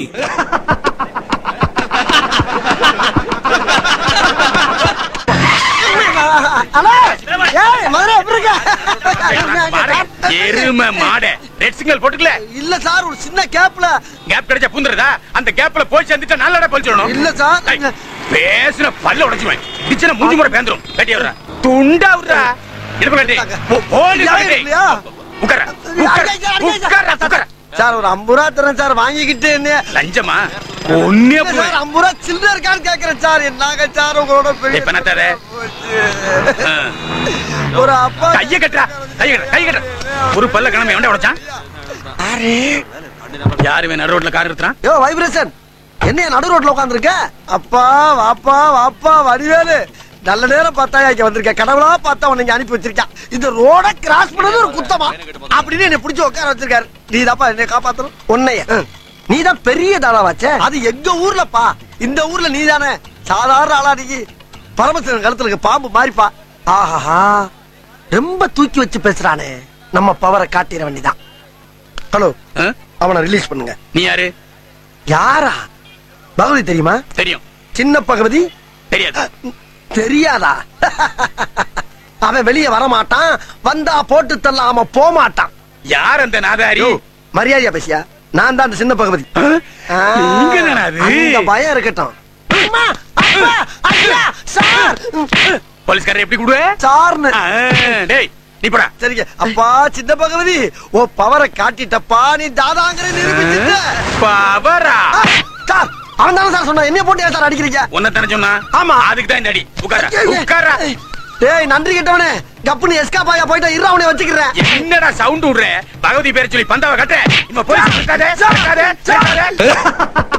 அண்ணா ஏய் மதுரை எப்படி இருக்க எருமை மாட ரெட் சிக்னல் போட்டுக்கல இல்ல சார் ஒரு சின்ன கேப்ல கேப் கிடைச்சா பூந்துறதா அந்த கேப்ல போய் சேர்ந்துட்டா நல்லடா பழிச்சிடணும் இல்ல சார் ஏய், பேசுன பல்ல உடைச்சுவேன் கிச்சன மூஞ்சி முறை பேந்துரும் கட்டி விடுறா துண்டா விடுறா இடுப்பு கட்டி போ- போடு யாரும் கட்டி. இல்லையா? உட்கார உட்கார உட்கார உட்கார சார் ஒரு ஐம்பது ரூபா தரேன் சார் வாங்கிக்கிட்டு என்ன லஞ்சமா ஒன்னே இல்ல சார் ஐம்பது ரூபா சில்லற இருக்கான்னு கேக்குறேன் சார் என்னங்க சார் உங்களோட பெரிய இப்ப என்ன தர? போச்சு. ஒரு அப்பா கைய கட்டுறா கைய கட்டுறா கை கட்டுறா ஒரு பல்ல கிளம்பி எவன்டா உடைச்சான் யாரு இவன் நடு ரோட்ல கார் எடுத்துறான் யோ வைப்ரேஷன் என்ன நடு ரோட்ல உட்காந்துருக்க அப்பா வாப்பா வாப்பா வடிவேலு நல்ல நேரம் பார்த்தா இங்க வந்திருக்க கடவுளா பார்த்தா உன்னை இங்க அனுப்பி வச்சிருக்கான் இந்த ரோட கிராஸ் பண்ணது ஒரு குத்தமா அப்படின்னு என்னை பிடிச்சு உட்கார வச்சிருக்காரு நீ தாப்பா என்னை காப்பாத்தணும் உன்னைய நீ தான் பெரிய தாளா வச்ச அது எங்க ஊர்லப்பா இந்த ஊர்ல நீ தானே சாதாரண ஆளா நீ பரமசிவன் கழுத்துல இருக்க பாம்பு மாறிப்பா ஆஹா ரொம்ப தூக்கி வச்சு பேசுறானே நம்ம பவரை காட்டிட வேண்டிதான் ஹலோ ஆ? அவனை ரிலீஸ் பண்ணுங்க நீ யாரு யாரா பகவதி தெரியுமா தெரியும் சின்ன பகவதி தெரியாது தெரியாதா அவன் வெளியே வர மாட்டான் வந்தா போட்டு தள்ளாம போக மாட்டான் யார் அந்த நாதாரி மரியாதையா பேசியா நான் தான் அந்த சின்ன பகவதி ஆ? ஆ, நீங்கதானா அது? அந்த பயம் இருக்கட்டும் அம்மா, அப்பா, ஐயா, சார் போலீஸ்காரர் எப்படி கூடுவ சார்னு ஆ, டேய் நீ போடா சரிங்க அப்பா சின்ன பகவதி ஓ பவரை காட்டிட்டப்பா நீ தாதாங்கிற நிரூபிச்சுட்ட பவரா ஆ, சார் அவன் தானே சார் சொன்னா என்ன போட்டு ஏன் சார் அடிக்கிறீங்க உன்னை தானே சொன்னா ஆமா. அதுக்கு தான் இந்த அடி உட்கார ஐயே, உட்கார டேய் நன்றி கெட்டவனே கப்புனு எஸ்கா பாயா போயிட்டா இரு அவனை வச்சுக்கிறேன் என்னடா சவுண்ட் விடுற பகவதி பேரை சொல்லி பந்தாவை கட்ட இவன் போய் இருக்காதே இருக்காதே இருக்காதே